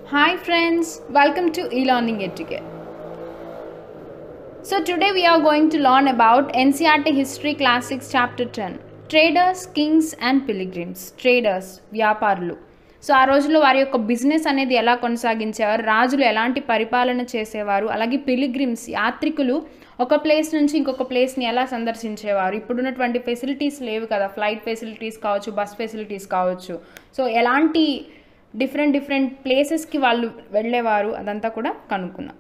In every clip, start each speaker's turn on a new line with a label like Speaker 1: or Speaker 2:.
Speaker 1: Hi friends, welcome to e-learning educate. So today we are going to learn about NCRT History Classics Chapter 10 Traders, Kings and Pilgrims. Traders, వ్యాపారులు so ఆ రోజుల్లో వారి యొక్క business అనేది ఎలా కొనసాగించేవారు రాజులు ఎలాంటి పరిపాలన చేసేవారు అలాగే పిలిగ్రిమ్స్ యాత్రికులు ఒక ప్లేస్ నుంచి ఇంకొక ప్లేస్ని ఎలా సందర్శించేవారు ఇప్పుడున్నటువంటి ఫెసిలిటీస్ లేవు కదా ఫ్లైట్ ఫెసిలిటీస్ కావచ్చు బస్ ఫెసిలిటీస్ కావచ్చు సో ఎలాంటి డిఫరెంట్ డిఫరెంట్ ప్లేసెస్కి వాళ్ళు వెళ్ళేవారు అదంతా కూడా కనుక్కుందాం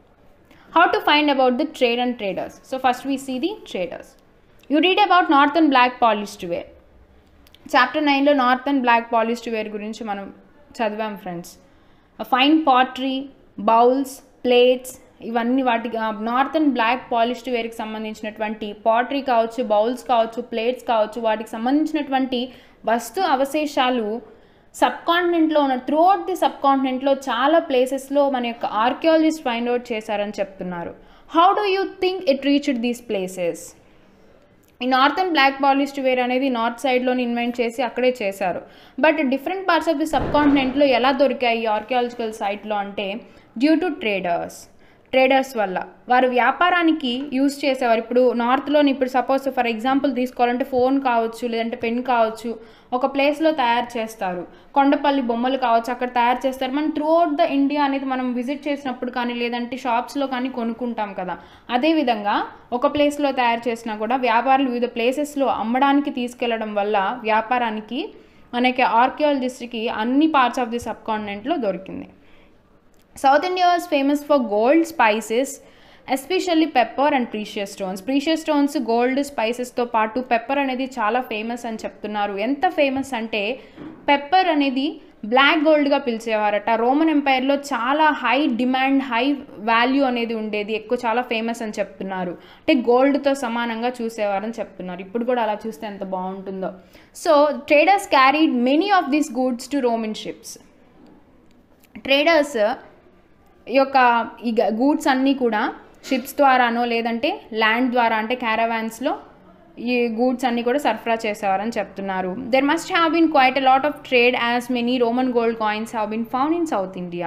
Speaker 1: how to find about the trade and traders so first we see the traders you read about north and black polished ware chapter నైన్లో north and black polished ware గురించి మనం చదివాం friends fine pottery bowls plates ఇవన్నీ వాటికి north and black polished వేర్కి సంబంధించినటువంటి pottery కావచ్చు bowls కావచ్చు ప్లేట్స్ కావచ్చు వాటికి సంబంధించినటువంటి వస్తు అవశేషాలు సబ్ కాంటినెంట్లో ఉన్న త్రూఅవుట్ ది సబ్ కాంటినెంట్లో చాలా ప్లేసెస్లో మన యొక్క ఆర్కియాలజిస్ట్ ఫైండ్ అవుట్ చేశారని చెప్తున్నారు how do you think it reached these places ఈ north and black polished ware అనేది నార్త్ సైడ్లోని ఇన్వెంట్ చేసి అక్కడే చేశారు but different parts of the సబ్ కాంటినెంట్లో ఎలా దొరికాయి ఆర్కియాలజికల్ సైట్లో అంటే డ్యూ టు ట్రేడర్స్ ట్రేడర్స్ వల్ల వారు వ్యాపారానికి యూజ్ చేసేవారు ఇప్పుడు నార్త్లోని ఇప్పుడు సపోజ్ ఫర్ ఎగ్జాంపుల్ తీసుకోవాలంటే ఫోన్ కావచ్చు లేదంటే పెన్ కావచ్చు ఒక ప్లేస్లో తయారు చేస్తారు కొండపల్లి బొమ్మలు కావచ్చు అక్కడ తయారు చేస్తారు మనం త్రూ అవుట్ ద ఇండియా అనేది మనం విజిట్ చేసినప్పుడు కానీ లేదంటే షాప్స్లో కానీ కొనుక్కుంటాం కదా అదేవిధంగా ఒక ప్లేస్లో తయారు చేసినా కూడా వ్యాపారులు వివిధ ప్లేసెస్లో అమ్మడానికి తీసుకెళ్లడం వల్ల వ్యాపారానికి మనకి ఆర్కియాలజిస్ట్కి అన్ని పార్ట్స్ ఆఫ్ ది సబ్ కాంటినెంట్లో దొరికింది South India was famous for gold spices especially pepper and precious stones precious stones gold స్పైసెస్తో పాటు పెప్పర్ అనేది చాలా ఫేమస్ అని చెప్తున్నారు ఎంత ఫేమస్ అంటే పెప్పర్ అనేది బ్లాక్ గోల్డ్గా పిలిచేవారట రోమన్ ఎంపైర్లో చాలా హై డిమాండ్ హై వాల్యూ అనేది ఉండేది ఎక్కువ చాలా ఫేమస్ అని చెప్తున్నారు అంటే గోల్డ్తో సమానంగా చూసేవారని చెప్తున్నారు ఇప్పుడు కూడా అలా చూస్తే ఎంత బాగుంటుందో so traders carried many of these goods to Roman ships traders ఈ యొక్క ఈ గూడ్స్ అన్నీ కూడా షిప్స్ ద్వారానో లేదంటే ల్యాండ్ ద్వారా అంటే క్యారవాన్స్లో ఈ గూడ్స్ అన్నీ కూడా సరఫరా చేసేవారని చెప్తున్నారు there must have been quite a lot of trade as many Roman gold coins have been found in South India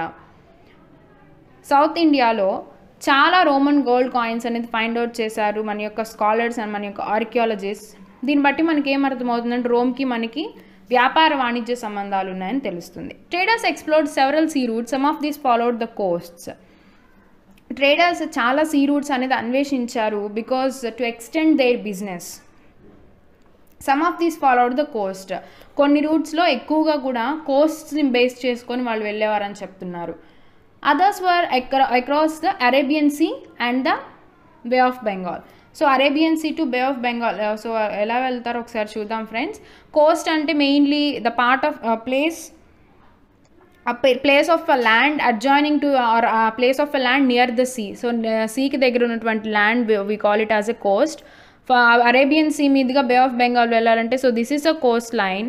Speaker 1: South ఇండియాలో చాలా రోమన్ గోల్డ్ కాయిన్స్ అనేది ఫైండ్ అవుట్ చేశారు మన యొక్క స్కాలర్స్ అండ్ మన యొక్క ఆర్కియాలజిస్ట్ దీన్ని బట్టి మనకి ఏమర్థమవుతుందంటే రోమ్కి మనకి వ్యాపార వాణిజ్య సంబంధాలు ఉన్నాయని తెలుస్తుంది traders explored several sea routes some of these followed the coasts traders చాలా సీ రూట్స్ అనేది అన్వేషించారు because to extend their business some of these followed the coast కొన్ని రూట్స్లో ఎక్కువగా కూడా కోస్ట్ని బేస్ చేసుకొని వాళ్ళు వెళ్ళేవారని చెప్తున్నారు others were across the Arabian sea and the bay of Bengal so Arabian sea to bay of Bengal so ఎలా వెళ్తారో ఒకసారి చూద్దాం ఫ్రెండ్స్ కోస్ట్ అంటే mainly the part of place place of a land adjoining to or place of a land near the sea so సీకి దగ్గర ఉన్నటువంటి land we call it as a coast Arabian sea మీదుగా bay of Bengal వెళ్ళాలంటే so this is the coast line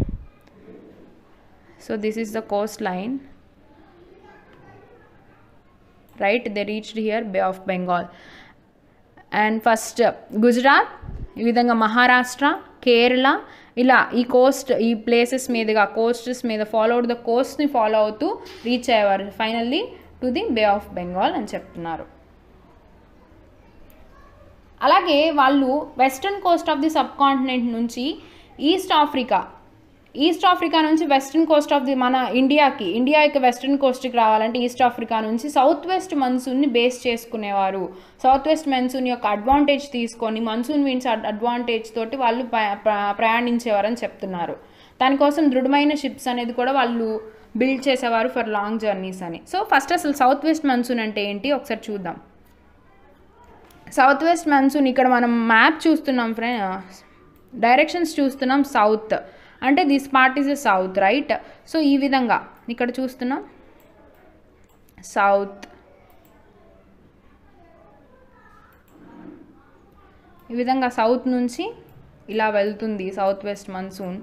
Speaker 1: so this is the coast line right they reached here bay of Bengal and first Gujarat ఈ విధంగా మహారాష్ట్ర కేరళ ఇలా ఈ Coast ఈ places మీదుగా coasts మీద follow out the కోస్ట్ని ఫాలో అవుతూ రీచ్ అయ్యేవారు finally to the bay of Bengal అని చెప్తున్నారు అలాగే వాళ్ళు western coast of the subcontinent నుంచి ఈస్ట్ ఆఫ్రికా ఈస్ట్ ఆఫ్రికా నుంచి వెస్ట్రన్ కోస్ట్ ఆఫ్ ది మన ఇండియాకి ఇండియా యొక్క వెస్ట్రన్ కోస్ట్కి రావాలంటే ఈస్ట్ ఆఫ్రికా నుంచి సౌత్ వెస్ట్ మన్సూన్ని బేస్ చేసుకునేవారు సౌత్ వెస్ట్ మన్సూన్ యొక్క అడ్వాంటేజ్ తీసుకొని మన్సూన్ విన్స్ అడ్వాంటేజ్ తోటి వాళ్ళు ప్రయాణించేవారని చెప్తున్నారు దానికోసం దృఢమైన షిప్స్ అనేది కూడా వాళ్ళు బిల్డ్ చేసేవారు ఫర్ లాంగ్ జర్నీస్ అని సో ఫస్ట్ అసలు సౌత్ వెస్ట్ మన్సూన్ అంటే ఏంటి ఒకసారి చూద్దాం సౌత్ వెస్ట్ మన్సూన్ ఇక్కడ మనం మ్యాప్ చూస్తున్నాం ఫ్రెండ్ డైరెక్షన్స్ చూస్తున్నాం సౌత్ అంటే this part is a south right so ఈ విధంగా ఇక్కడ చూస్తున్నాం సౌత్ ఈ విధంగా సౌత్ నుంచి ఇలా వెళ్తుంది సౌత్ వెస్ట్ మన్సూన్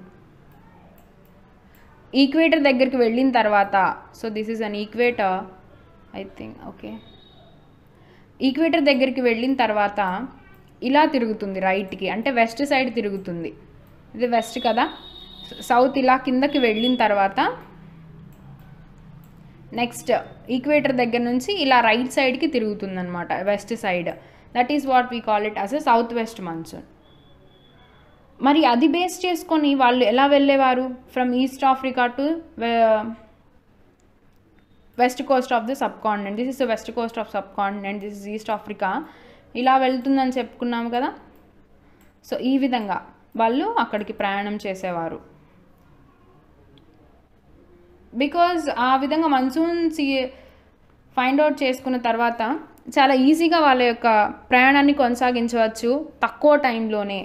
Speaker 1: ఈక్వేటర్ దగ్గరికి వెళ్ళిన తర్వాత so this is an equator I think okay equator దగ్గరికి వెళ్ళిన తర్వాత ఇలా తిరుగుతుంది రైట్కి అంటే వెస్ట్ సైడ్ తిరుగుతుంది ఇది వెస్ట్ కదా సౌత్ ఇలా కిందకి వెళ్ళిన తర్వాత నెక్స్ట్ ఈక్వేటర్ దగ్గర నుంచి ఇలా రైట్ సైడ్కి తిరుగుతుందన్నమాట west side that is what we call it as a south west monsoon మరి అది బేస్ చేసుకొని వాళ్ళు ఎలా వెళ్ళేవారు from East Africa to west coast of the subcontinent this is the west coast of subcontinent this is East Africa ఇలా వెళ్తుందని చెప్పుకున్నాము కదా సో ఈ విధంగా వాళ్ళు అక్కడికి ప్రయాణం చేసేవారు బికాజ్ ఆ విధంగా మన్సూన్స్ ఫైండ్ అవుట్ చేసుకున్న తర్వాత చాలా ఈజీగా వాళ్ళ యొక్క ప్రయాణాన్ని కొనసాగించవచ్చు తక్కువ టైంలోనే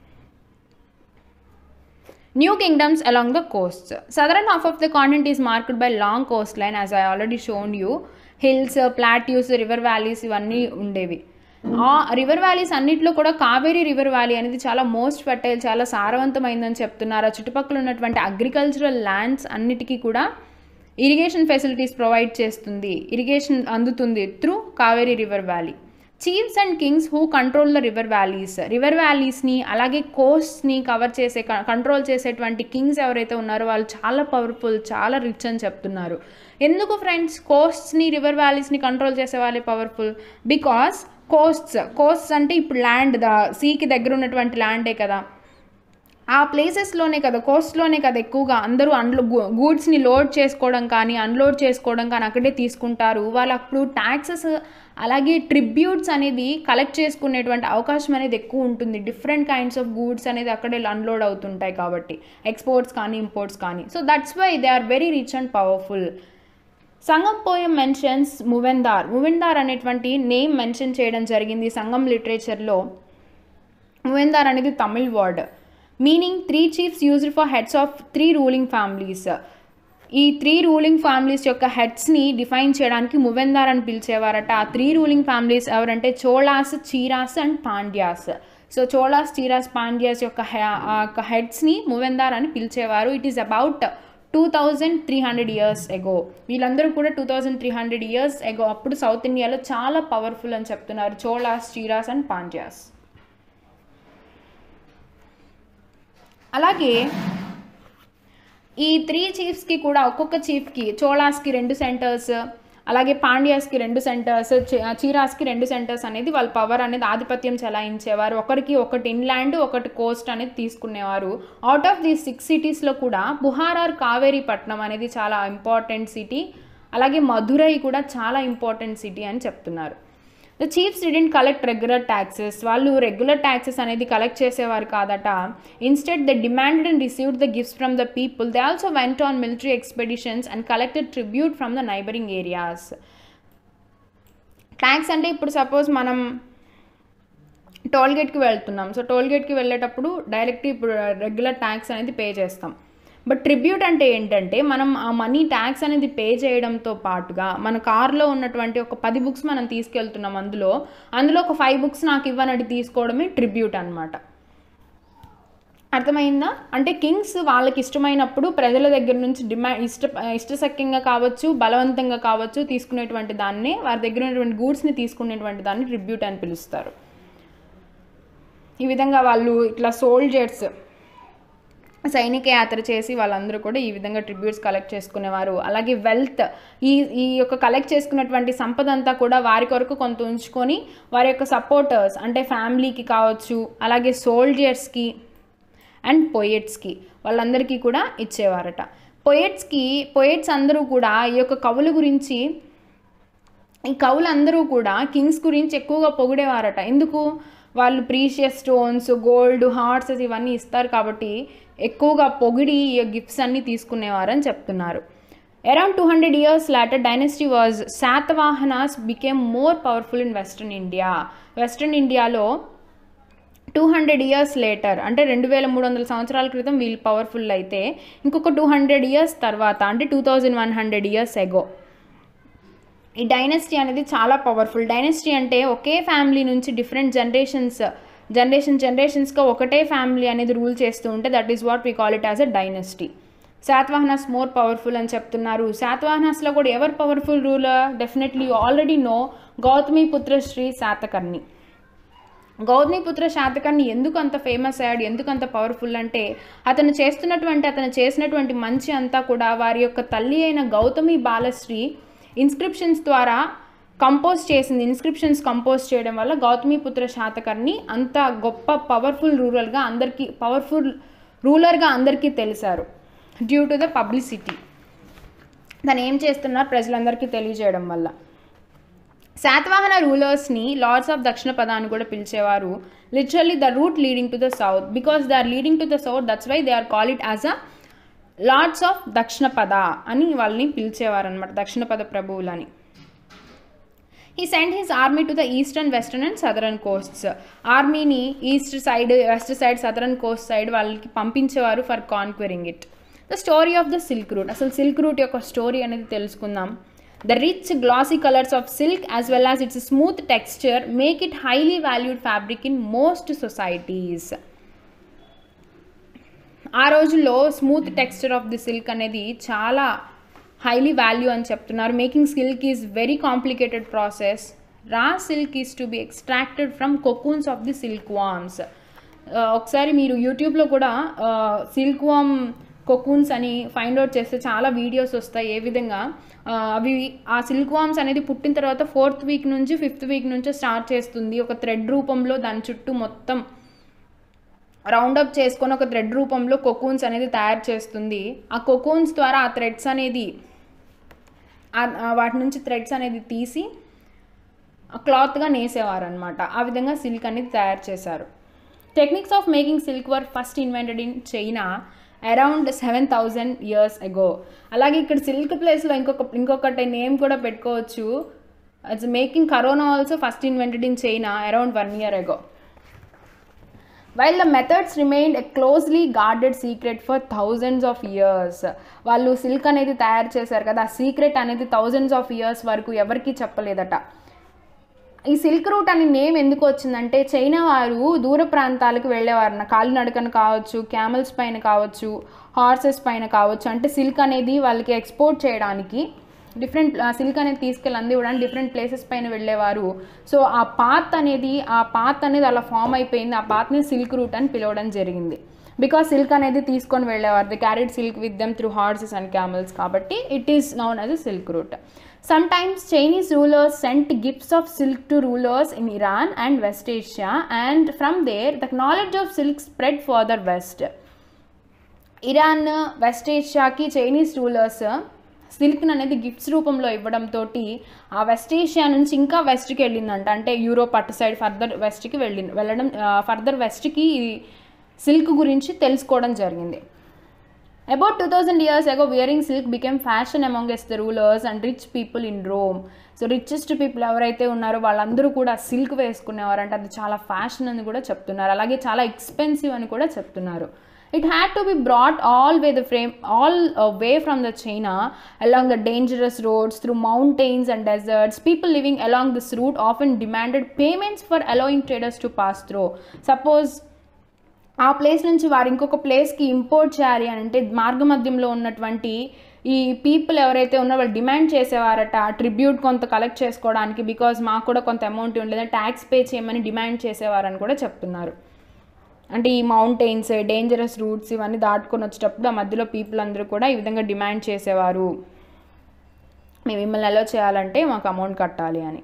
Speaker 1: New kingdoms along the coasts. Southern half of the continent is marked by long coastline, as I already shown you. Hills plateaus river valleys ఇవన్నీ ఉండేవి ఆ రివర్ వ్యాలీస్ అన్నిట్లో కూడా కావేరీ రివర్ వ్యాలీ అనేది చాలా మోస్ట్ ఫెర్టైల్ చాలా సారవంతమైందని చెప్తున్నారు ఆ చుట్టుపక్కల ఉన్నటువంటి అగ్రికల్చరల్ ల్యాండ్స్ అన్నిటికీ కూడా ఇరిగేషన్ ఫెసిలిటీస్ ప్రొవైడ్ చేస్తుంది ఇరిగేషన్ అందుతుంది through Kaveri river valley chiefs and kings who control the river valleys river వ్యాలీస్ని అలాగే కోస్ట్ని కవర్ చేసే కంట్రోల్ చేసేటువంటి కింగ్స్ ఎవరైతే ఉన్నారో వాళ్ళు చాలా పవర్ఫుల్ చాలా రిచ్ అని చెప్తున్నారు ఎందుకు ఫ్రెండ్స్ కోస్ట్స్ని రివర్ వ్యాలీస్ని కంట్రోల్ చేసే వాళ్ళే పవర్ఫుల్ బికాస్ కోస్ట్స్ కోస్ట్స్ అంటే ఇప్పుడు ల్యాండ్ ద సీకి దగ్గర ఉన్నటువంటి ల్యాండే కదా ఆ ప్లేసెస్లోనే కదా కోస్ట్లోనే కదా ఎక్కువగా అందరూ అన్లో గూడ్స్ని లోడ్ చేసుకోవడం కానీ అన్లోడ్ చేసుకోవడం కానీ అక్కడే తీసుకుంటారు వాళ్ళు అప్పుడు ట్యాక్సెస్ అలాగే ట్రిబ్యూట్స్ అనేది కలెక్ట్ చేసుకునేటువంటి అవకాశం అనేది ఎక్కువ ఉంటుంది డిఫరెంట్ కైండ్స్ ఆఫ్ గూడ్స్ అనేది అక్కడే అన్లోడ్ అవుతుంటాయి కాబట్టి ఎక్స్పోర్ట్స్ కానీ ఇంపోర్ట్స్ కానీ so that's why they are very rich and powerful Sangam poem mentions Muvendar Muvendar అనేటువంటి నేమ్ మెన్షన్ చేయడం జరిగింది సంగం లిటరేచర్లో మువెందార్ అనేది Tamil word meaning three chiefs used for heads of three ruling families ఈ త్రీ రూలింగ్ ఫ్యామిలీస్ యొక్క హెడ్స్ని డిఫైన్ చేయడానికి మువెందార్ అని పిలిచేవారట ఆ త్రీ రూలింగ్ ఫ్యామిలీస్ ఎవరంటే చోళాస్ చీరాస్ అండ్ పాండ్యాస్ సో చోళాస్ చీరాస్ పాండ్యాస్ యొక్క హెడ్స్ని మువెందార్ అని పిలిచేవారు it is about two thousand three hundred years ago వీళ్ళందరూ కూడా two thousand three hundred years ago అప్పుడు సౌత్ ఇండియాలో చాలా పవర్ఫుల్ అని చెప్తున్నారు చోళాస్ చీరాస్ అండ్ పాండ్యాస్ అలాగే ఈ త్రీ చీఫ్స్కి కూడా ఒక్కొక్క చీఫ్కి చోళాస్కి రెండు సెంటర్స్ అలాగే పాండ్యాస్కి రెండు సెంటర్స్ చీరాస్కి రెండు సెంటర్స్ అనేది వాళ్ళ పవర్ అనేది ఆధిపత్యం చెలాయించేవారు ఒకరికి ఒకటి ఇన్లాండ్ ఒకటి కోస్ట్ అనేది తీసుకునేవారు అవుట్ ఆఫ్ ది సిక్స్ సిటీస్లో కూడా బుహారార్ కావేరీ పట్నం అనేది చాలా ఇంపార్టెంట్ సిటీ అలాగే మధురై కూడా చాలా ఇంపార్టెంట్ సిటీ అని చెప్తున్నారు the chiefs didn't collect regular taxes వాళ్ళు రెగ్యులర్ ట్యాక్సెస్ అనేది కలెక్ట్ చేసేవారు కాదట instead the demanded and received the gifts from the people they also went on military expeditions and collected tribute from the neighbouring areas tax అంటే ఇప్పుడు suppose మనం టోల్గేట్కి వెళ్తున్నాం so టోల్గేట్కి వెళ్ళేటప్పుడు direct ఇప్పుడు రెగ్యులర్ ట్యాక్స్ అనేది పే చేస్తాం బట్ ట్రిబ్యూట్ అంటే ఏంటంటే మనం ఆ మనీ ట్యాక్స్ అనేది పే చేయడంతో పాటుగా మన కార్లో ఉన్నటువంటి ఒక పది బుక్స్ మనం తీసుకెళ్తున్నాం అందులో అందులో ఒక ఫైవ్ బుక్స్ నాకు ఇవ్వనట్టు తీసుకోవడమే ట్రిబ్యూట్ అనమాట అర్థమైందా అంటే కింగ్స్ వాళ్ళకి ఇష్టమైనప్పుడు ప్రజల దగ్గర నుంచి డిమాండ్ ఇష్ట ఇష్టసఖ్యంగా కావచ్చు బలవంతంగా కావచ్చు తీసుకునేటువంటి దాన్నే వారి దగ్గర ఉన్నటువంటి గూడ్స్ని తీసుకునేటువంటి దాన్ని ట్రిబ్యూట్ అని పిలుస్తారు ఈ విధంగా వాళ్ళు ఇట్లా సోల్జర్స్ సైనిక యాత్ర చేసి వాళ్ళందరూ కూడా ఈ విధంగా ట్రిబ్యూట్స్ కలెక్ట్ చేసుకునేవారు అలాగే వెల్త్ ఈ ఈ యొక్క కలెక్ట్ చేసుకున్నటువంటి సంపద అంతా కూడా వారి కొరకు కొంత ఉంచుకొని వారి యొక్క సపోర్టర్స్ అంటే ఫ్యామిలీకి కావచ్చు అలాగే సోల్జర్స్కి అండ్ పొయెట్స్కి వాళ్ళందరికీ కూడా ఇచ్చేవారట పొయెట్స్కి పొయెట్స్ అందరూ కూడా ఈ యొక్క కవుల గురించి ఈ కవులందరూ కూడా కింగ్స్ గురించి ఎక్కువగా పొగిడేవారట ఎందుకు వాళ్ళు ప్రీషియస్ స్టోన్స్ గోల్డ్ హార్ట్స్ ఇవన్నీ ఇస్తారు కాబట్టి ఎక్కువగా పొగిడి ఈ గిఫ్ట్స్ అన్నీ తీసుకునేవారని చెప్తున్నారు around two hundred years later dynasty was Satavahanas became more powerful in western India western ఇండియాలో టూ హండ్రెడ్ ఇయర్స్ లేటర్ అంటే రెండు వేల మూడు వందల సంవత్సరాల క్రితం వీళ్ళు పవర్ఫుల్ అయితే ఇంకొక టూ హండ్రెడ్ ఇయర్స్ తర్వాత అంటే two thousand one hundred years ago ఈ డైనెస్టీ అనేది చాలా పవర్ఫుల్ డైనెస్టీ అంటే ఒకే ఫ్యామిలీ నుంచి డిఫరెంట్ జనరేషన్స్ జనరేషన్ జనరేషన్స్గా ఒకటే ఫ్యామిలీ అనేది రూల్ చేస్తూ ఉంటే that is what we call it as a dynasty Satavahanas more powerful అని చెప్తున్నారు శాతవాహనాస్లో కూడా ఎవరు powerful ruler definitely already know Gautami Putrashri Satakarni Gautamiputra Satakarni ఎందుకు అంత ఫేమస్ అయ్యాడు ఎందుకు అంత పవర్ఫుల్ అంటే అతను చేస్తున్నటువంటి అతను చేసినటువంటి మంచి అంతా కూడా వారి యొక్క తల్లి అయిన గౌతమి బాలశ్రీ ఇన్స్క్రిప్షన్స్ ద్వారా కంపోజ్ చేసింది ఇన్స్క్రిప్షన్స్ కంపోజ్ చేయడం వల్ల గౌతమిపుత్ర శాతకర్ణి అంత గొప్ప పవర్ఫుల్ రూరల్గా అందరికీ పవర్ఫుల్ రూలర్గా అందరికీ తెలిసారు డ్యూ టు ద పబ్లిసిటీ తను ఏం చేస్తున్నారు ప్రజలందరికీ తెలియజేయడం వల్ల Satavahana రూలర్స్ని Lord's of Dakshinapatha అని కూడా పిలిచేవారు literally the route leading to the south because they are leading to the south that's why they are call it as a lords of Dakshinapatha అని వాళ్ళని పిలిచేవారు అనమాట దక్షిణ పద ప్రభువులని ఈ send his army to the eastern western and southern coasts ఆర్మీని east side west side southern coast side వాళ్ళకి పంపించేవారు for conquering it the story of the silk route అసలు సిల్క్ రూట్ యొక్క స్టోరీ అనేది తెలుసుకుందాం the rich glossy colours of silk as well as its smooth texture make it highly valued fabric in most societies ఆ రోజుల్లో smooth texture of the silk అనేది చాలా highly value అని చెప్తున్నారు making silk is very complicated process raw silk is to be extracted from cocoons of the silk worms ఒకసారి మీరు యూట్యూబ్లో కూడా సిల్క్ వామ్ కొకూన్స్ అని ఫైండ్ అవుట్ చేస్తే చాలా వీడియోస్ వస్తాయి ఏ విధంగా ఆ, అవి ఆ సిల్క్ వామ్స్ అనేది పుట్టిన తర్వాత ఫోర్త్ వీక్ నుంచి ఫిఫ్త్ వీక్ నుంచి స్టార్ట్ చేస్తుంది ఒక థ్రెడ్ రూపంలో దాని చుట్టూ మొత్తం రౌండప్ చేసుకొని ఒక థ్రెడ్ రూపంలో కొకూన్స్ అనేది తయారు చేస్తుంది ఆ కొకూన్స్ ద్వారా ఆ థ్రెడ్స్ అనేది ఆ- ఆ వాటి నుంచి థ్రెడ్స్ అనేది తీసి క్లాత్గా నేసేవారు అనమాట ఆ విధంగా సిల్క్ అనేది తయారు చేశారు techniques of making silk were first invented in China around seven thousand years ago అలాగే ఇక్కడ సిల్క్ ప్లేస్లో ఇంకొక ఇంకొకటి నేమ్ కూడా పెట్టుకోవచ్చు it's making corona also first invented in China around one year ago while the methods remained a closely guarded secret for thousands of years వాళ్ళు silk అనేది తయారు చేశారు కదా ఆ సీక్రెట్ అనేది థౌజండ్స్ ఆఫ్ ఇయర్స్ వరకు ఎవరికీ చెప్పలేదట ఈ సిల్క్ రూట్ అని నేమ్ ఎందుకు వచ్చిందంటే చైనా వారు దూర ప్రాంతాలకు వెళ్ళేవారు కాలినడకన కావచ్చు క్యామెల్స్ పైన కావచ్చు హార్సెస్ పైన కావచ్చు అంటే సిల్క్ అనేది వాళ్ళకి ఎక్స్పోర్ట్ చేయడానికి డిఫరెంట్ సిల్క్ అనేది తీసుకెళ్ళి అందివ్వడానికి డిఫరెంట్ ప్లేసెస్ పైన వెళ్ళేవారు సో ఆ పాత్ అనేది ఆ పాత్ అనేది అలా ఫామ్ అయిపోయింది ఆ పాత్ని సిల్క్ రూట్ అని పిలవడం జరిగింది బికాస్ సిల్క్ అనేది తీసుకొని వెళ్ళేవారు the carried silk with them through horses and camels కాబట్టి it is known as a silk route sometimes Chinese rulers sent gifts of silk to rulers in Iran and West Asia and from there the knowledge of silk spread further west Iran west ఏషియాకి Chinese rulers సిల్క్ని అనేది gifts రూపంలో ఇవ్వడంతో ఆ west Asia నుంచి ఇంకా వెస్ట్కి వెళ్ళిందంట అంటే Europe అటు సైడ్ ఫర్దర్ వెస్ట్కి వెళ్ళింది వెళ్ళడం ఫర్దర్ వెస్ట్కి సిల్క్ గురించి తెలుసుకోవడం జరిగింది about two thousand years ago wearing silk became fashion amongest the rulers and rich people in Rome so richest people ఎవరైతే ఉన్నారో వాళ్ళందరూ కూడా సిల్క్ వేసుకునేవారు అంటే అది చాలా ఫ్యాషన్ అని కూడా చెప్తున్నారు అలాగే చాలా ఎక్స్పెన్సివ్ అని కూడా చెప్తున్నారు it had to be brought all way the frame all way from the China along the dangerous roads through mountains and deserts people living along this route often demanded payments for allowing traders to pass through suppose ఆ place నుంచి వారు ఇంకొక ప్లేస్కి import చేయాలి అని అంటే మార్గమధ్యంలో ఉన్నటువంటి ఈ పీపుల్ ఎవరైతే ఉన్నారో వాళ్ళు డిమాండ్ చేసేవారట ట్రిబ్యూట్ కొంత కలెక్ట్ చేసుకోవడానికి బికాజ్ మాకు కూడా కొంత అమౌంట్ ఉండేది ట్యాక్స్ పే చేయమని డిమాండ్ చేసేవారని కూడా చెప్తున్నారు అంటే ఈ మౌంటైన్స్ డేంజరస్ రూట్స్ ఇవన్నీ దాటుకొని వచ్చేటప్పుడు ఆ మధ్యలో పీపుల్ అందరూ కూడా ఈ విధంగా డిమాండ్ చేసేవారు మేము మిమ్మల్ని ఎలా చేయాలంటే మాకు అమౌంట్ కట్టాలి అని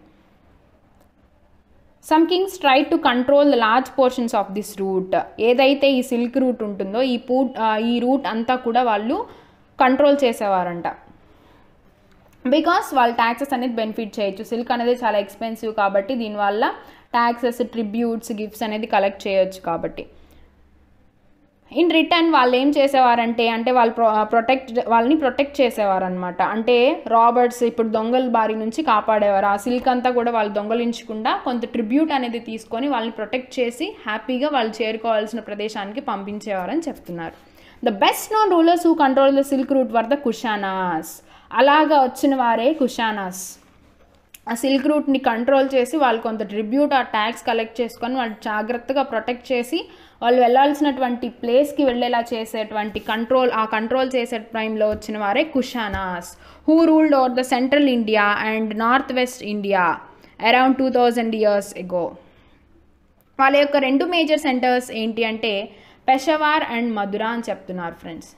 Speaker 1: some kings try to control the large portions of this route ఏదైతే ఈ సిల్క్ రూట్ ఉంటుందో ఈ పూ ఈ రూట్ అంతా కూడా వాళ్ళు కంట్రోల్ చేసేవారంట బికాస్ వాళ్ళు ట్యాక్సెస్ అనేది బెనిఫిట్ చేయొచ్చు సిల్క్ అనేది చాలా ఎక్స్పెన్సివ్ కాబట్టి దీనివల్ల ట్యాక్సెస్ ట్రిబ్యూట్స్ గిఫ్ట్స్ అనేది కలెక్ట్ చేయొచ్చు కాబట్టి ఇన్ రిటర్న్ వాళ్ళు ఏం చేసేవారంటే అంటే వాళ్ళు ప్రొ ప్రొటెక్ట్ వాళ్ళని ప్రొటెక్ట్ చేసేవారు అనమాట అంటే రాబర్ట్స్ ఇప్పుడు దొంగల బారి నుంచి కాపాడేవారు ఆ సిల్క్ అంతా కూడా వాళ్ళు దొంగలించకుండా కొంత ట్రిబ్యూట్ అనేది తీసుకొని వాళ్ళని ప్రొటెక్ట్ చేసి హ్యాపీగా వాళ్ళు చేరుకోవాల్సిన ప్రదేశానికి పంపించేవారని చెప్తున్నారు the best known rulers who control the silk route were the Kushanas అలాగా వచ్చిన వారే కుషానాస్ ఆ సిల్క్ రూట్ని కంట్రోల్ చేసి వాళ్ళు కొంత ట్రిబ్యూట్ ఆ ట్యాక్స్ కలెక్ట్ చేసుకొని వాళ్ళు జాగ్రత్తగా ప్రొటెక్ట్ చేసి వాళ్ళు వెళ్ళాల్సినటువంటి ప్లేస్కి వెళ్ళేలా చేసేటువంటి కంట్రోల్ ఆ కంట్రోల్ చేసే టైంలో వచ్చిన వారే Kushanas who ruled over the central India and north west India around two thousand years ago వాళ్ళ యొక్క రెండు మేజర్ సెంటర్స్ ఏంటి అంటే పెషవార్ అండ్ మధురా అని చెప్తున్నారు friends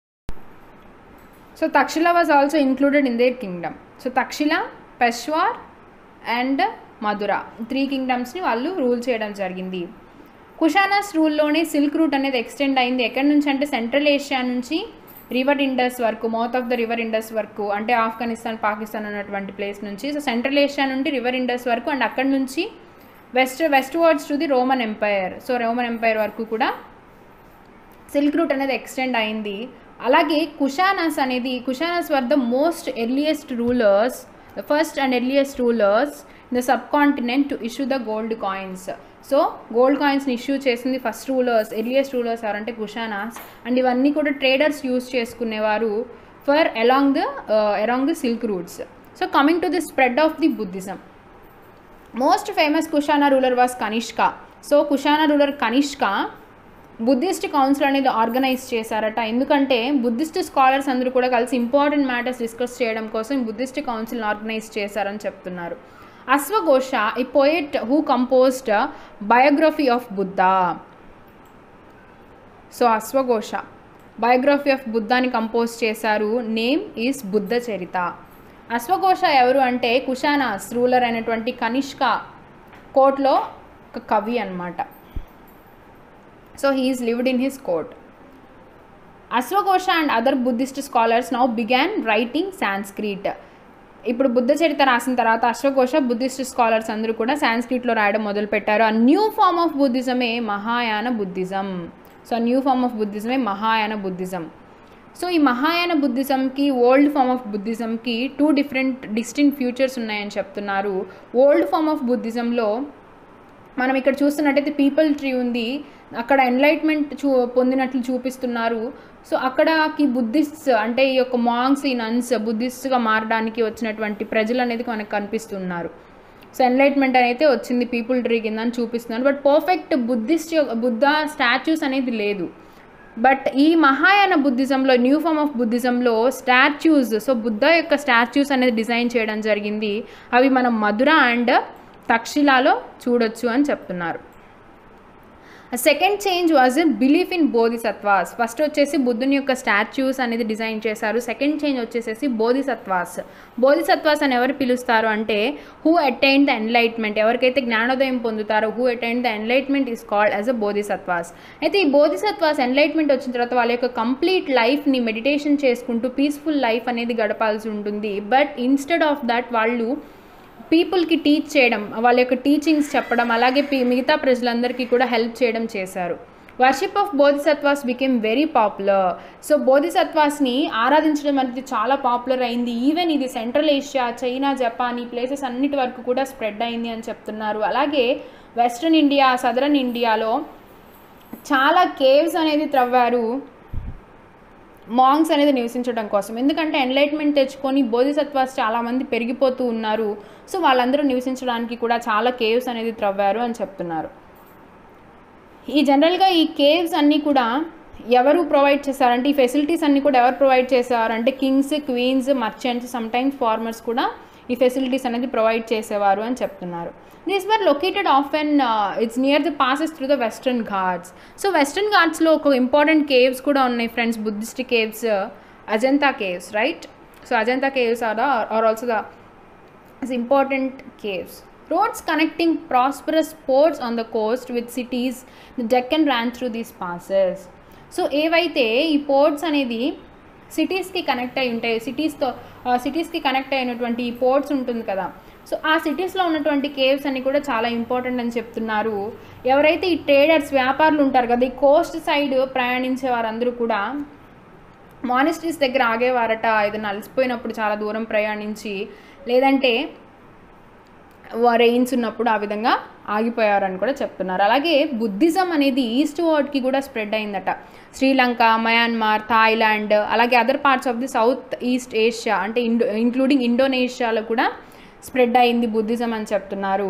Speaker 1: so Taxila was also included in their kingdom so Taxila Peshawar and Mathura three కింగ్డమ్స్ని వాళ్ళు రూల్ చేయడం జరిగింది కుషానాస్ రూల్లోనే సిల్క్ రూట్ అనేది ఎక్స్టెండ్ అయింది ఎక్కడి నుంచి అంటే సెంట్రల్ ఏషియా నుంచి రివర్ ఇండస్ వరకు mouth of the river Indus వరకు అంటే ఆఫ్ఘనిస్తాన్ పాకిస్తాన్ అన్నటువంటి ప్లేస్ నుంచి సో సెంట్రల్ ఏషియా నుండి రివర్ ఇండస్ వరకు అండ్ అక్కడి నుంచి west westwards to the Roman empire so Roman empire వరకు కూడా సిల్క్ రూట్ అనేది ఎక్స్టెండ్ అయింది అలాగే కుషానస్ అనేది Kushanas were the most earliest rulers the first and earliest rulers in the subcontinent to issue the gold coins so gold కాయిన్స్ని issue చేసింది first rulers earliest rulers ఎవరంటే Kushanas and ఇవన్నీ కూడా ట్రేడర్స్ యూస్ చేసుకునేవారు for along the along the silk routes so coming to the spread of the Buddhism most famous Kushana ruler was Kanishka so Kushana ruler Kanishka Buddhist council అనేది organise చేశారట ఎందుకంటే Buddhist scholars అందరూ కూడా కలిసి ఇంపార్టెంట్ మ్యాటర్స్ డిస్కస్ చేయడం కోసం Buddhist కౌన్సిల్ని organise చేశారని చెప్తున్నారు అశ్వఘోష ఈ poet who composed biography of Buddha so అశ్వఘోష బయోగ్రఫీ ఆఫ్ బుద్ధాని కంపోజ్ చేశారు నేమ్ ఈస్ బుద్ధ చరిత అశ్వఘోష ఎవరు అంటే కుషానాస్ రూలర్ అయినటువంటి కనిష్క కోర్ట్లో ఒక కవి అన్నమాట so he is lived in his court అశ్వఘోష and other Buddhist scholars now began writing Sanskrit ఇప్పుడు బుద్ధ చరిత రాసిన తర్వాత అశ్వఘోష బుద్ధిస్ట్ స్కాలర్స్ అందరూ కూడా సాంస్క్రిట్లో రాయడం మొదలుపెట్టారు ఆ న్యూ ఫార్మ్ ఆఫ్ బుద్ధిజమే Mahayana Buddhism so new form of బుద్ధిజమే మహాయాన బుద్ధిజం సో ఈ మహాయాన బుద్ధిజంకి ఓల్డ్ ఫార్మ్ ఆఫ్ బుద్ధిజంకి టూ డిఫరెంట్ డిస్టింక్ట్ ఫ్యూచర్స్ ఉన్నాయని చెప్తున్నారు ఓల్డ్ ఫార్మ్ ఆఫ్ బుద్ధిజంలో మనం ఇక్కడ చూస్తున్నట్టయితే పీపుల్ ట్రీ ఉంది అక్కడ ఎన్లైట్మెంట్ చూ పొందినట్లు చూపిస్తున్నారు సో అక్కడకి బుద్ధిస్ట్ అంటే ఈ యొక్క మాంగ్స్ ఈ నన్స్ బుద్ధిస్ట్గా మారడానికి వచ్చినటువంటి ప్రజలు అనేది మనకు కనిపిస్తున్నారు సో ఎన్లైట్మెంట్ అయితే వచ్చింది పీపుల్ ట్రీ కింద అని చూపిస్తున్నారు but perfect Buddhist Buddha statues అనేది లేదు బట్ ఈ మహాయాన బుద్ధిజంలో న్యూ ఫార్మ్ ఆఫ్ బుద్ధిజంలో స్టాచ్యూస్ సో బుద్ధ యొక్క స్టాచ్యూస్ అనేది డిజైన్ చేయడం జరిగింది అవి మనం మధుర అండ్ తక్షిలాలో చూడొచ్చు అని చెప్తున్నారు second change was belief in Bodhisattvas first వచ్చేసి బుద్ధుని యొక్క స్టాచ్యూస్ అనేది డిజైన్ చేశారు సెకండ్ చేంజ్ వచ్చేసేసి బోధిసత్వాస్ బోధిసత్వాస్ అని ఎవరు పిలుస్తారు అంటే హూ అటైన్ ద ఎన్లైట్మెంట్ ఎవరికైతే జ్ఞానోదయం పొందుతారో who attain the enlightenment is called as a Bodhisattvas అయితే ఈ బోధిసత్వాస్ ఎన్లైట్మెంట్ వచ్చిన తర్వాత వాళ్ళ యొక్క కంప్లీట్ లైఫ్ని మెడిటేషన్ చేసుకుంటూ పీస్ఫుల్ లైఫ్ అనేది గడపాల్సి ఉంటుంది బట్ ఇన్స్టెడ్ ఆఫ్ దట్ వాళ్ళు పీపుల్కి టీచ్ చేయడం వాళ్ళ యొక్క టీచింగ్స్ చెప్పడం అలాగే పి మిగతా ప్రజలందరికీ కూడా హెల్ప్ చేయడం చేశారు worship of Bodhisattvas became very popular so బోధిసత్వాస్ని ఆరాధించడం అనేది చాలా పాపులర్ అయింది ఈవెన్ ఇది సెంట్రల్ ఏషియా చైనా జపాన్ ఈ ప్లేసెస్ అన్నిటి వరకు కూడా స్ప్రెడ్ అయింది అని చెప్తున్నారు అలాగే వెస్ట్రన్ ఇండియా సదరన్ ఇండియాలో చాలా కేవ్స్ అనేది త్రవ్వారు మాంగ్స్ అనేది నివసించడం కోసం ఎందుకంటే ఎన్లైట్మెంట్ తెచ్చుకొని బోధిసత్వాస్ చాలామంది పెరిగిపోతూ ఉన్నారు సో వాళ్ళందరూ నివసించడానికి కూడా చాలా కేవ్స్ అనేది త్రవ్వారు అని చెప్తున్నారు ఈ జనరల్గా ఈ కేవ్స్ అన్నీ కూడా ఎవరు ప్రొవైడ్ చేశారంటే ఈ ఫెసిలిటీస్ అన్నీ కూడా ఎవరు ప్రొవైడ్ చేశారంటే kings queens merchants sometimes farmers కూడా ఈ ఫెసిలిటీస్ అనేది ప్రొవైడ్ చేసేవారు అని చెప్తున్నారు these were located of and it's near the passes through the western Ghats so western ఘాట్స్లో ఒక ఇంపార్టెంట్ కేవ్స్ కూడా ఉన్నాయి friends Buddhist caves Ajanta caves right so Ajanta caves are are also the important caves roads connecting prosperous ports on the coast with cities the Deccan ran through these passes so ఏవైతే ఈ ports అనేది సిటీస్కి connect అయి ఉంటాయి సిటీస్తో సిటీస్కి connect అయినటువంటి ఈ ports ఉంటుంది కదా so ఆ సిటీస్లో ఉన్నటువంటి కేవ్స్ అన్ని కూడా చాలా ఇంపార్టెంట్ అని చెప్తున్నారు ఎవరైతే ఈ ట్రేడర్స్ వ్యాపారులు ఉంటారు కదా ఈ కోస్ట్ సైడ్ ప్రయాణించే వారందరూ కూడా మానిస్ట్రీస్ దగ్గర ఆగేవారట ఏదైనా అలసిపోయినప్పుడు చాలా దూరం ప్రయాణించి లేదంటే రెయిన్స్ ఉన్నప్పుడు ఆ విధంగా ఆగిపోయారని కూడా చెప్తున్నారు అలాగే బుద్ధిజం అనేది ఈస్ట్ వర్డ్కి కూడా స్ప్రెడ్ అయిందట శ్రీలంక మయన్మార్ థాయిలాండ్ అలాగే other parts of the south east Asia అంటే ఇండో ఇంక్లూడింగ్ ఇండోనేషియాలో కూడా స్ప్రెడ్ అయింది బుద్ధిజం అని చెప్తున్నారు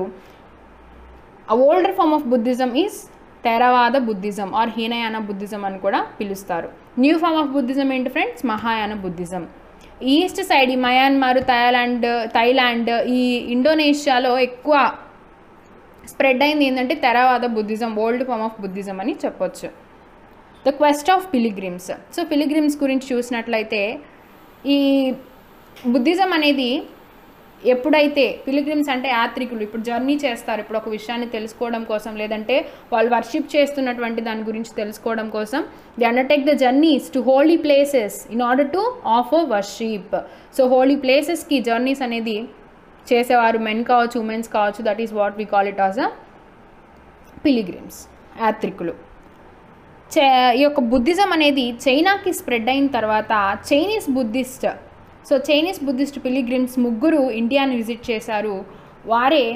Speaker 1: older form of Buddhism is Theravada Buddhism or Hinayana Buddhism అని కూడా పిలుస్తారు న్యూ ఫార్మ్ ఆఫ్ బుద్ధిజం ఏంటి friends Mahayana Buddhism east side ఈ మయన్మార్ థాయిలాండ్ థైలాండ్ ఈ ఇండోనేషియాలో ఎక్కువ స్ప్రెడ్ అయింది ఏంటంటే Theravada Buddhism old form of Buddhism అని చెప్పొచ్చు the quest of pilgrims so pilgrims గురించి చూసినట్లయితే ఈ బుద్ధిజం అనేది ఎప్పుడైతే పిలిగ్రిమ్స్ అంటే యాత్రికులు ఇప్పుడు జర్నీ చేస్తారు ఇప్పుడు ఒక విషయాన్ని తెలుసుకోవడం కోసం లేదంటే వాళ్ళు వర్షిప్ చేస్తున్నటువంటి దాని గురించి తెలుసుకోవడం కోసం the undertake the journeys to holy places in order to offer worship so holy ప్లేసెస్కి జర్నీస్ అనేది చేసేవారు మెన్ కావచ్చు ఉమెన్స్ కావచ్చు that is what we call it as a pilgrims యాత్రికులు చే ఈ యొక్క బుద్ధిజం అనేది చైనాకి స్ప్రెడ్ అయిన తర్వాత Chinese Buddhist so Chinese Buddhist pilgrims ముగ్గురు ఇండియాని విజిట్ చేశారు వారే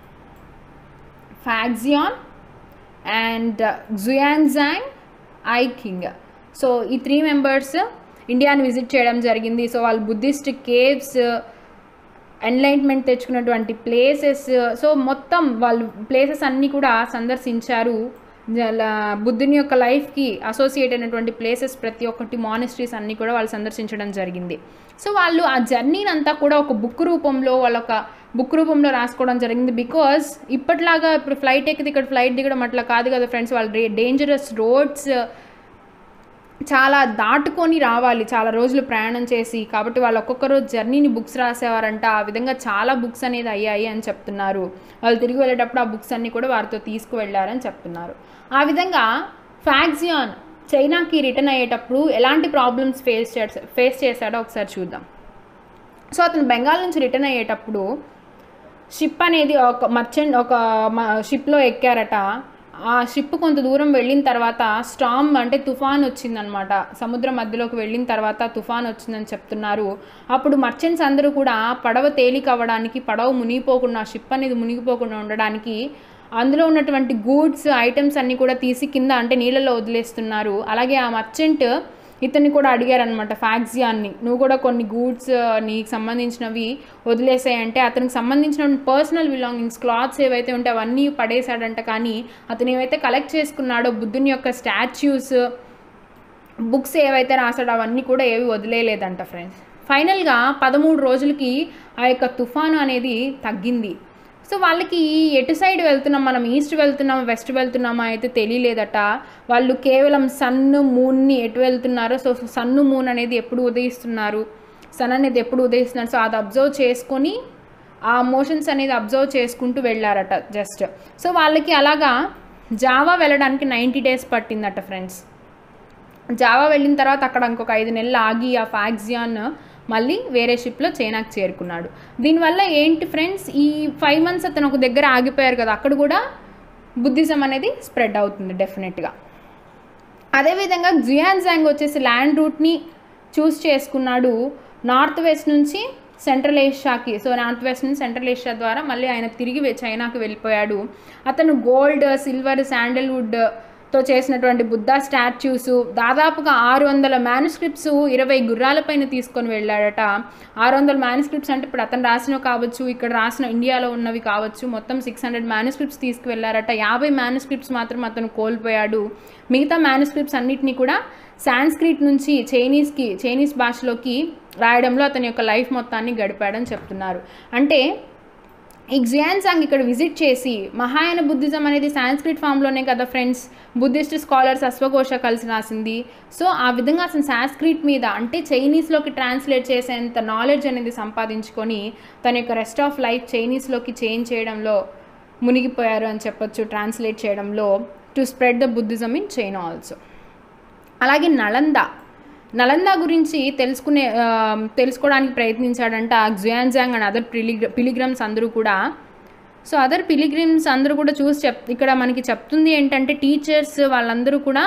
Speaker 1: Faxian and Xuanzang I Tsing so ఈ త్రీ మెంబర్స్ ఇండియాని విజిట్ చేయడం జరిగింది సో వాళ్ళు బుద్ధిస్ట్ కేవ్స్ ఎన్లైట్మెంట్ తెచ్చుకున్నటువంటి ప్లేసెస్ సో మొత్తం వాళ్ళు ప్లేసెస్ అన్నీ కూడా సందర్శించారు జల- బుద్ధుని యొక్క లైఫ్కి అసోసియేట్ అయినటువంటి ప్లేసెస్ ప్రతి ఒక్కటి మానిస్ట్రీస్ అన్నీ కూడా వాళ్ళు సందర్శించడం జరిగింది సో వాళ్ళు ఆ జర్నీని అంతా కూడా ఒక బుక్ రూపంలో వాళ్ళ ఒక బుక్ రూపంలో రాసుకోవడం జరిగింది బికాజ్ ఇప్పటిలాగా ఇప్పుడు ఫ్లైట్ ఎక్కితే ఇక్కడ ఫ్లైట్ దిగడం అట్లా కాదు కదా ఫ్రెండ్స్ వాళ్ళు డేంజరస్ రోడ్స్ చాలా దాటుకొని రావాలి చాలా రోజులు ప్రయాణం చేసి కాబట్టి వాళ్ళు ఒక్కొక్క రోజు జర్నీని బుక్స్ రాసేవారంట ఆ విధంగా చాలా బుక్స్ అనేది అయ్యాయి అని చెప్తున్నారు వాళ్ళు తిరిగి వెళ్ళేటప్పుడు ఆ బుక్స్ అన్నీ కూడా వారితో తీసుకువెళ్ళారని చెప్తున్నారు ఆ విధంగా ఫ్యాక్సియాన్ చైనాకి రిటర్న్ అయ్యేటప్పుడు ఎలాంటి ప్రాబ్లమ్స్ ఫేస్ చేసా ఫేస్ చేశాడో ఒకసారి చూద్దాం సో అతను బెంగాల్ నుంచి రిటర్న్ అయ్యేటప్పుడు షిప్ అనేది ఒక మర్చెంట్ ఒక షిప్లో ఎక్కారట ఆ షిప్ కొంత దూరం వెళ్ళిన తర్వాత స్టామ్ అంటే తుఫాన్ వచ్చిందనమాట సముద్రం మధ్యలోకి వెళ్ళిన తర్వాత తుఫాన్ వచ్చిందని చెప్తున్నారు అప్పుడు మర్చెంట్స్ అందరూ కూడా పడవ తేలిక అవ్వడానికి పడవ మునిగిపోకుండా షిప్ అనేది మునిగిపోకుండా ఉండడానికి అందులో ఉన్నటువంటి గూడ్స్ ఐటమ్స్ అన్నీ కూడా తీసి కింద అంటే నీళ్ళలో వదిలేస్తున్నారు అలాగే ఆ మర్చెంట్ ఇతన్ని కూడా అడిగారనమాట ఫ్యాక్సియాన్ని నువ్వు కూడా కొన్ని గూడ్స్ నీకు సంబంధించినవి వదిలేసాయంటే అతనికి సంబంధించిన పర్సనల్ బిలాంగింగ్స్ క్లాత్స్ ఏవైతే ఉంటే అవన్నీ పడేశాడంట కానీ అతను ఏవైతే కలెక్ట్ చేసుకున్నాడో బుద్ధుని యొక్క స్టాచ్యూస్ బుక్స్ ఏవైతే రాసాడో అవన్నీ కూడా ఏవి వదిలేయలేదంట ఫ్రెండ్స్ ఫైనల్గా పదమూడు రోజులకి ఆ యొక్క తుఫాను అనేది తగ్గింది సో వాళ్ళకి ఎటు సైడ్ వెళ్తున్నాం మనం ఈస్ట్ వెళ్తున్నామా వెస్ట్ వెళ్తున్నామా అయితే తెలియలేదట వాళ్ళు కేవలం సన్ను మూన్ని ఎటు వెళ్తున్నారో సో సన్ను మూన్ అనేది ఎప్పుడు ఉదయిస్తున్నారు సన్ అనేది ఎప్పుడు ఉదయిస్తున్నారు సో అది అబ్జర్వ్ చేసుకొని ఆ మోషన్స్ అనేది అబ్జర్వ్ చేసుకుంటూ వెళ్ళారట జస్ట్ సో వాళ్ళకి అలాగా జావా వెళ్ళడానికి నైంటీ డేస్ పట్టిందట ఫ్రెండ్స్ జావా వెళ్ళిన తర్వాత అక్కడ ఇంకొక ఐదు నెలలు ఆగి ఆ ఫ్యాక్సియాన్ మళ్ళీ వేరే షిప్లో చైనాకి చేరుకున్నాడు దీనివల్ల ఏంటి ఫ్రెండ్స్ ఈ ఫైవ్ మంత్స్ అతను ఒక దగ్గర ఆగిపోయారు కదా అక్కడ కూడా బుద్ధిజం అనేది స్ప్రెడ్ అవుతుంది డెఫినెట్గా అదేవిధంగా జుయాన్జాంగ్ వచ్చేసి ల్యాండ్ రూట్ని చూస్ చేసుకున్నాడు నార్త్ వెస్ట్ నుంచి సెంట్రల్ ఏషియాకి సో నార్త్ వెస్ట్ నుంచి సెంట్రల్ ఏషియా ద్వారా మళ్ళీ ఆయన తిరిగి వె- చైనాకి వెళ్ళిపోయాడు అతను గోల్డ్ సిల్వర్ శాండల్వుడ్ తో చేసినటువంటి బుద్ధ స్టాచ్యూస్ దాదాపుగా ఆరు వందల మ్యానుస్క్రిప్ట్స్ ఇరవై గుర్రాలపైన తీసుకొని వెళ్ళాడట ఆరు వందల మ్యానుస్క్రిప్ట్స్ అంటే ఇప్పుడు అతను రాసినవి కావచ్చు ఇక్కడ రాసిన ఇండియాలో ఉన్నవి కావచ్చు మొత్తం సిక్స్ హండ్రెడ్ మ్యానుస్క్రిప్ట్స్ తీసుకువెళ్ళారట యాభై మ్యానుస్క్రిప్ట్స్ మాత్రం అతను కోల్పోయాడు మిగతా మ్యానుస్క్రిప్ట్స్ అన్నిటినీ కూడా సాంస్క్రిట్ నుంచి చైనీస్కి చైనీస్ భాషలోకి రాయడంలో అతని యొక్క లైఫ్ మొత్తాన్ని గడిపాడని చెప్తున్నారు అంటే ఈ జియాన్సాంగ్ ఇక్కడ విజిట్ చేసి మహాయాన బుద్ధిజం అనేది సాంస్క్రిట్ ఫామ్లోనే కదా ఫ్రెండ్స్ బుద్ధిస్ట్ స్కాలర్స్ అశ్వఘోష కలిసి రాసింది సో ఆ విధంగా అసలు సాంస్క్రిట్ మీద అంటే చైనీస్లోకి ట్రాన్స్లేట్ చేసేంత నాలెడ్జ్ అనేది సంపాదించుకొని తన యొక్క రెస్ట్ ఆఫ్ లైఫ్ చైనీస్లోకి చేంజ్ చేయడంలో మునిగిపోయారు అని చెప్పొచ్చు ట్రాన్స్లేట్ చేయడంలో to spread the Buddhism in China also అలాగే నలంద నలంద గురించి తెలుసుకునే ఆ, తెలుసుకోవడానికి ప్రయత్నించాడంట Xuanzang and other pilgrim pilgrims అందరూ కూడా సో అదర్ పిలిగ్రిమ్స్ అందరూ కూడా చూసి చెప్ ఇక్కడ మనకి చెప్తుంది ఏంటంటే టీచర్స్ వాళ్ళందరూ కూడా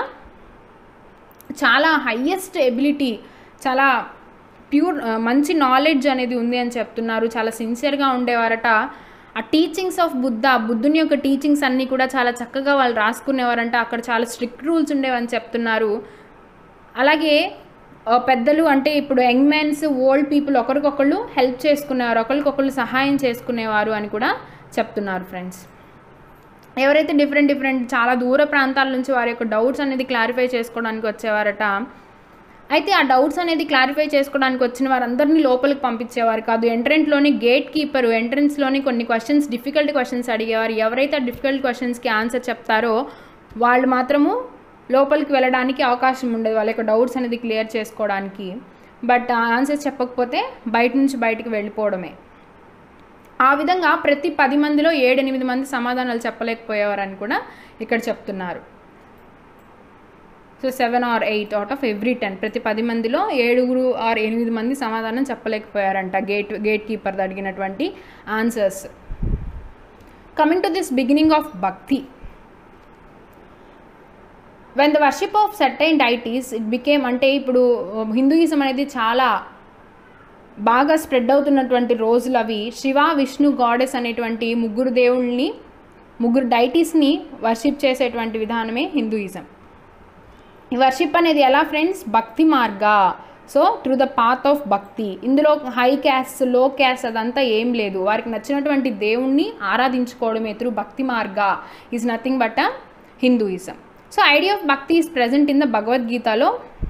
Speaker 1: చాలా హయ్యెస్ట్ ఎబిలిటీ చాలా ప్యూర్ మంచి నాలెడ్జ్ అనేది ఉంది అని చెప్తున్నారు చాలా సిన్సియర్గా ఉండేవారట ఆ టీచింగ్స్ ఆఫ్ బుద్ధ బుద్ధుని యొక్క టీచింగ్స్ అన్నీ కూడా చాలా చక్కగా వాళ్ళు రాసుకునేవారంట అక్కడ చాలా స్ట్రిక్ట్ రూల్స్ ఉండేవని చెప్తున్నారు అలాగే ఆ, పెద్దలు అంటే ఇప్పుడు యంగ్ మెన్స్ ఓల్డ్ పీపుల్ ఒకరికొకళ్ళు హెల్ప్ చేసుకునేవారు ఒకరికొకళ్ళు సహాయం చేసుకునేవారు అని కూడా చెప్తున్నారు ఫ్రెండ్స్ ఎవరైతే డిఫరెంట్ డిఫరెంట్ చాలా దూర ప్రాంతాల నుంచి వారి యొక్క డౌట్స్ అనేది క్లారిఫై చేసుకోవడానికి వచ్చేవారట అయితే ఆ డౌట్స్ అనేది క్లారిఫై చేసుకోవడానికి వచ్చిన వారందరినీ లోపలికి పంపించేవారు కాదు ఎంట్రెంట్లోని గేట్ కీపర్ ఎంట్రన్స్లోని కొన్ని క్వశ్చన్స్ డిఫికల్ట్ క్వశ్చన్స్ అడిగేవారు ఎవరైతే ఆ డిఫికల్ట్ క్వశ్చన్స్కి ఆన్సర్ చెప్తారో వాళ్ళు మాత్రము లోపలికి వెళ్ళడానికి అవకాశం ఉండేది వాళ్ళ యొక్క డౌట్స్ అనేది క్లియర్ చేసుకోవడానికి బట్ ఆన్సర్స్ చెప్పకపోతే బయట నుంచి బయటికి వెళ్ళిపోవడమే ఆ విధంగా ప్రతి పది మందిలో ఏడెనిమిది మంది సమాధానాలు చెప్పలేకపోయేవారని కూడా ఇక్కడ చెప్తున్నారు so seven or eight out of every ten ప్రతి పది మందిలో ఏడుగురు ఆర్ ఎనిమిది మంది సమాధానం చెప్పలేకపోయారంట గేట్ గేట్ కీపర్ అడిగినటువంటి answers coming to this beginning of bhakti when the worship of certain deities it became అంటే ఇప్పుడు హిందూయిజం అనేది చాలా బాగా స్ప్రెడ్ అవుతున్నటువంటి రోజులు అవి శివ విష్ణు గాడెస్ అనేటువంటి ముగ్గురు దేవుళ్ళని ముగ్గురు డైటీస్ని వర్షిప్ చేసేటువంటి విధానమే హిందూయిజం ఈ వర్షిప్ అనేది ఎలా friends bhakti marga so through the path of bhakti ఇందులో హై క్యాస్ట్ లో క్యాస్ట్ అదంతా ఏం లేదు వారికి నచ్చినటువంటి దేవుణ్ణి ఆరాధించుకోవడమే through bhakti marga is nothing but a Hinduism so idea of bhakti is present in the భగవద్గీతలో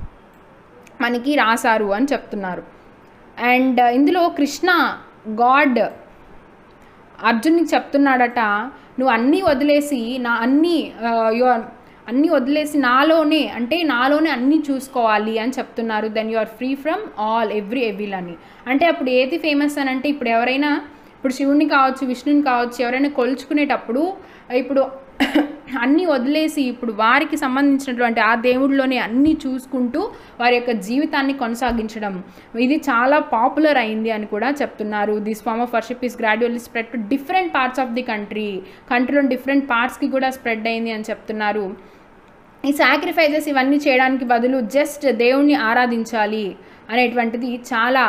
Speaker 1: మనకి రాశారు అని చెప్తున్నారు అండ్ ఇందులో కృష్ణ గాడ్ అర్జున్కి చెప్తున్నాడట నువ్వు అన్నీ వదిలేసి నా అన్నీ యు అన్నీ వదిలేసి నాలోనే అంటే నాలోనే అన్నీ చూసుకోవాలి అని చెప్తున్నారు then you are free from all every evil అని అంటే అప్పుడు ఏది ఫేమస్ అని అంటే ఇప్పుడు ఎవరైనా ఇప్పుడు శివుని కావచ్చు విష్ణుని కావచ్చు ఎవరైనా కొలుచుకునేటప్పుడు ఇప్పుడు అన్నీ వదిలేసి ఇప్పుడు వారికి సంబంధించినటువంటి ఆ దేవుడిలోనే అన్నీ చూసుకుంటూ వారి యొక్క జీవితాన్ని కొనసాగించడం ఇది చాలా పాపులర్ అయింది అని కూడా చెప్తున్నారు this form of worship is gradually spread to different parts of the country కంట్రీలో డిఫరెంట్ పార్ట్స్కి కూడా స్ప్రెడ్ అయింది అని చెప్తున్నారు ఈ సాక్రిఫైజెస్ ఇవన్నీ చేయడానికి బదులు జస్ట్ దేవుణ్ణి ఆరాధించాలి అనేటువంటిది చాలా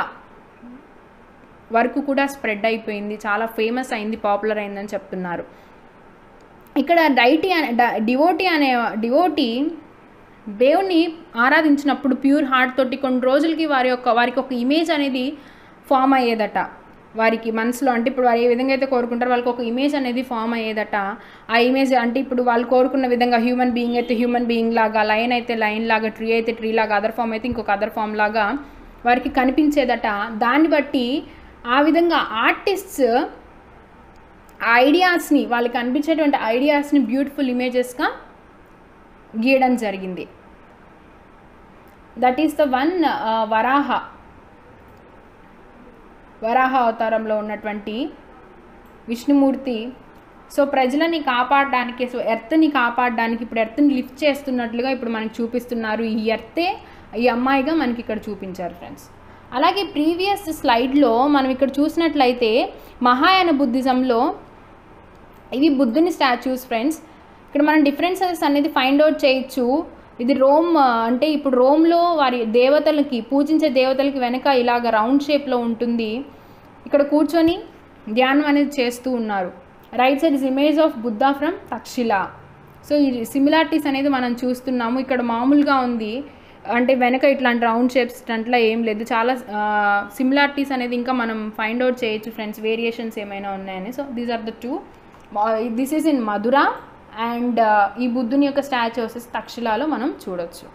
Speaker 1: వరకు కూడా స్ప్రెడ్ అయిపోయింది చాలా ఫేమస్ అయింది పాపులర్ అయిందని చెప్తున్నారు ఇక్కడ డైటీ అనే డివోటీ అనే డివోటీ దేవుణ్ణి ఆరాధించినప్పుడు ప్యూర్ హార్ట్ తోటి కొన్ని రోజులకి వారి యొక్క వారికి ఒక ఇమేజ్ అనేది ఫామ్ అయ్యేదట వారికి మనసులో అంటే ఇప్పుడు వారు ఏ విధంగా అయితే కోరుకుంటారో వాళ్ళకి ఒక ఇమేజ్ అనేది ఫామ్ అయ్యేదట ఆ ఇమేజ్ అంటే ఇప్పుడు వాళ్ళు కోరుకున్న విధంగా హ్యూమన్ బీయింగ్ అయితే హ్యూమన్ బీయింగ్ లాగా లైన్ అయితే లైన్ లాగా ట్రీ అయితే ట్రీ లాగా అదర్ ఫామ్ అయితే ఇంకొక అదర్ ఫామ్ లాగా వారికి కనిపించేదట దాన్ని బట్టి ఆ విధంగా ఆర్టిస్ట్స్ ఐడియాస్ని వాళ్ళకి అనిపించేటువంటి ఐడియాస్ని బ్యూటిఫుల్ ఇమేజెస్గా గీయడం జరిగింది that is the one Varaha Varaha అవతారంలో ఉన్నటువంటి విష్ణుమూర్తి సో ప్రజలని కాపాడడానికి సో ఎర్త్ని కాపాడడానికి ఇప్పుడు ఎర్త్ని లిఫ్ట్ చేస్తున్నట్లుగా ఇప్పుడు మనకి చూపిస్తున్నారు ఈ ఎర్తే ఈ అమ్మాయిగా మనకి ఇక్కడ చూపించారు ఫ్రెండ్స్ అలాగే ప్రీవియస్ స్లైడ్లో మనం ఇక్కడ చూసినట్లయితే మహాయాన బుద్ధిజంలో ఇవి బుద్ధుని స్టాచ్యూస్ ఫ్రెండ్స్ ఇక్కడ మనం డిఫరెన్సెస్ అనేది ఫైండ్ అవుట్ చేయొచ్చు ఇది రోమ్ అంటే ఇప్పుడు రోమ్లో వారి దేవతలకి పూజించే దేవతలకి వెనక ఇలాగ రౌండ్ షేప్లో ఉంటుంది ఇక్కడ కూర్చొని ధ్యానం అనేది చేస్తూ ఉన్నారు right side is image of Buddha from Taxila so ఈ సిమిలారిటీస్ అనేది మనం చూస్తున్నాము ఇక్కడ మామూలుగా ఉంది అంటే వెనక ఇట్లాంటి రౌండ్ షేప్స్ అట్లా ఏం లేదు చాలా సిమిలారిటీస్ అనేది ఇంకా మనం ఫైండ్ అవుట్ చేయొచ్చు ఫ్రెండ్స్ వేరియేషన్స్ ఏమైనా ఉన్నాయని so these are the two this is in Mathura and ఈ బుద్ధుని యొక్క స్టాచ్యూ వచ్చేసి తక్షిలాలో మనం చూడొచ్చు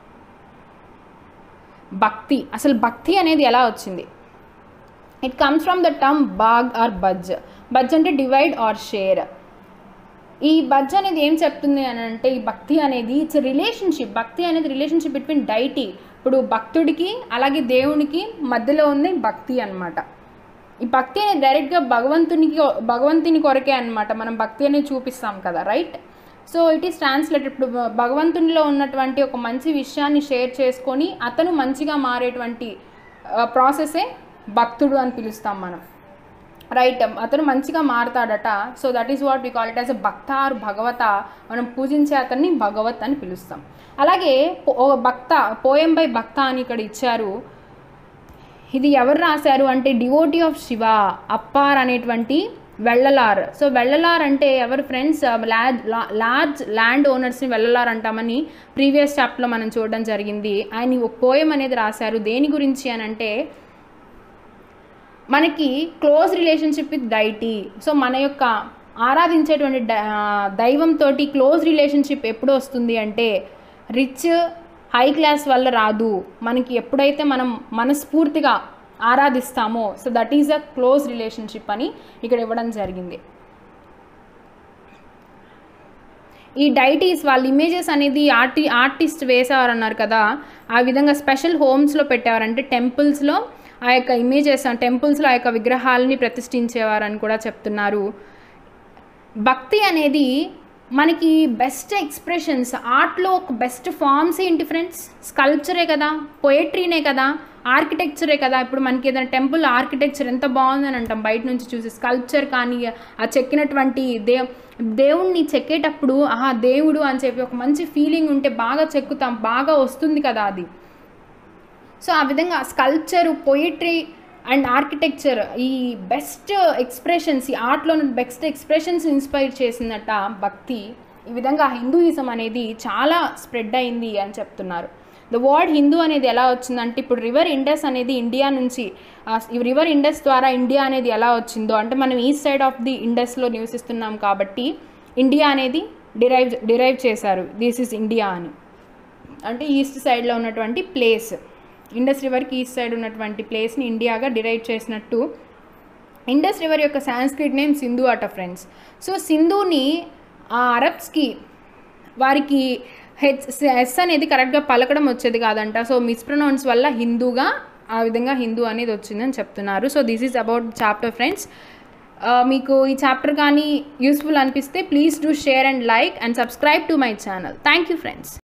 Speaker 1: భక్తి అసలు భక్తి అనేది ఎలా వచ్చింది it comes from the term bhag or bhaj bhaj అంటే డివైడ్ ఆర్ షేర్ ఈ బజ్ అనేది ఏం చెప్తుంది అని అంటే ఈ భక్తి అనేది ఇట్స్ రిలేషన్షిప్ భక్తి అనేది రిలేషన్షిప్ బిట్వీన్ డైటీ ఇప్పుడు భక్తుడికి అలాగే దేవునికి మధ్యలో ఉంది భక్తి అనమాట ఈ భక్తి అనేది డైరెక్ట్గా భగవంతునికి భగవంతుని కొరకే అనమాట మనం భక్తి అనేది చూపిస్తాం కదా right so it is translated ఇప్పుడు భగవంతునిలో ఉన్నటువంటి ఒక మంచి విషయాన్ని షేర్ చేసుకొని అతను మంచిగా మారేటువంటి ప్రాసెసే భక్తుడు అని పిలుస్తాం మనం రైట్ అతను మంచిగా మారతాడట so that is what we call it as a bhakta or Bhagavata మనం పూజించే అతన్ని భగవత్ అని పిలుస్తాం అలాగే భక్త పోయం బై భక్త అని ఇక్కడ ఇచ్చారు ఇది ఎవరు రాశారు అంటే డివోటీ ఆఫ్ శివ అప్పార్ అనేటువంటి వెళ్ళలార్ సో వెళ్ళలార్ అంటే ఎవరు ఫ్రెండ్స్ లార్జ్ లార్జ్ ల్యాండ్ ఓనర్స్ని వెళ్ళలార్ అంటామని ప్రీవియస్ చాప్టర్లో మనం చూడడం జరిగింది ఆయన ఒక పోయం అనేది రాశారు దేని గురించి అని అంటే మనకి close relationship with deity so మన యొక్క ఆరాధించేటువంటి దైవంతో క్లోజ్ రిలేషన్షిప్ ఎప్పుడు వస్తుంది అంటే రిచ్ హై క్లాస్ వల్ల రాదు మనకి ఎప్పుడైతే మనం మనస్ఫూర్తిగా ఆరాధిస్తామో so that is a close relationship అని ఇక్కడ ఇవ్వడం జరిగింది ఈ డైటీస్ వాళ్ళ ఇమేజెస్ అనేది ఆర్టి ఆర్టిస్ట్ వేసేవారన్నారు కదా ఆ విధంగా స్పెషల్ హోమ్స్లో పెట్టేవారంటే టెంపుల్స్లో ఆ యొక్క ఇమేజెస్ టెంపుల్స్లో ఆ యొక్క విగ్రహాలని ప్రతిష్ఠించేవారని కూడా చెప్తున్నారు భక్తి అనేది మనకి బెస్ట్ ఎక్స్ప్రెషన్స్ ఆర్ట్లో ఒక బెస్ట్ ఫామ్స్ ఏంటి ఫ్రెండ్స్ స్కల్ప్చరే కదా పొయట్రీనే కదా ఆర్కిటెక్చరే కదా ఇప్పుడు మనకి ఏదైనా టెంపుల్ ఆర్కిటెక్చర్ ఎంత బాగుందని అంటాం బయట నుంచి చూసి స్కల్ప్చర్ కానీ ఆ చెక్కినటువంటి దే దేవుణ్ణి చెక్కేటప్పుడు ఆహా దేవుడు అని చెప్పి ఒక మంచి ఫీలింగ్ ఉంటే బాగా చెక్కుతాం బాగా వస్తుంది కదా అది సో ఆ విధంగా స్కల్ప్చర్ పొయిట్రీ అండ్ ఆర్కిటెక్చర్ ఈ బెస్ట్ ఎక్స్ప్రెషన్స్ ఈ ఆర్ట్లో బెస్ట్ ఎక్స్ప్రెషన్స్ ఇన్స్పైర్ చేసిందట భక్తి ఈ విధంగా హిందూయిజం అనేది చాలా స్ప్రెడ్ అయింది అని చెప్తున్నారు ద వర్డ్ హిందూ అనేది ఎలా వచ్చిందంటే ఇప్పుడు రివర్ ఇండస్ అనేది ఇండియా నుంచి ఈ రివర్ ఇండస్ ద్వారా ఇండియా అనేది ఎలా వచ్చిందో అంటే మనం ఈస్ట్ సైడ్ ఆఫ్ ది ఇండస్లో నివసిస్తున్నాం కాబట్టి ఇండియా అనేది డిరైవ్ డిరైవ్ చేశారు దిస్ ఇస్ ఇండియా అని అంటే ఈస్ట్ సైడ్లో ఉన్నటువంటి ప్లేస్ ఇండస్ రివర్కి ఈస్ట్ సైడ్ ఉన్నటువంటి ప్లేస్ని ఇండియాగా డిరైవ్ చేసినట్టు ఇండస్ రివర్ యొక్క సాంస్క్రిట్ నేమ్ సింధు అట ఫ్రెండ్స్ సో సింధుని ఆ అరబ్స్కి వారికి హెచ్ ఎస్ అనేది కరెక్ట్గా పలకడం వచ్చేది కాదంట సో మిస్ప్రొనౌన్స్ వల్ల హిందూగా ఆ విధంగా హిందూ అనేది వచ్చిందని చెప్తున్నారు so this is about chapter friends మీకు ఈ చాప్టర్ కానీ యూస్ఫుల్ అనిపిస్తే please do share and like and subscribe to my channel thank you friends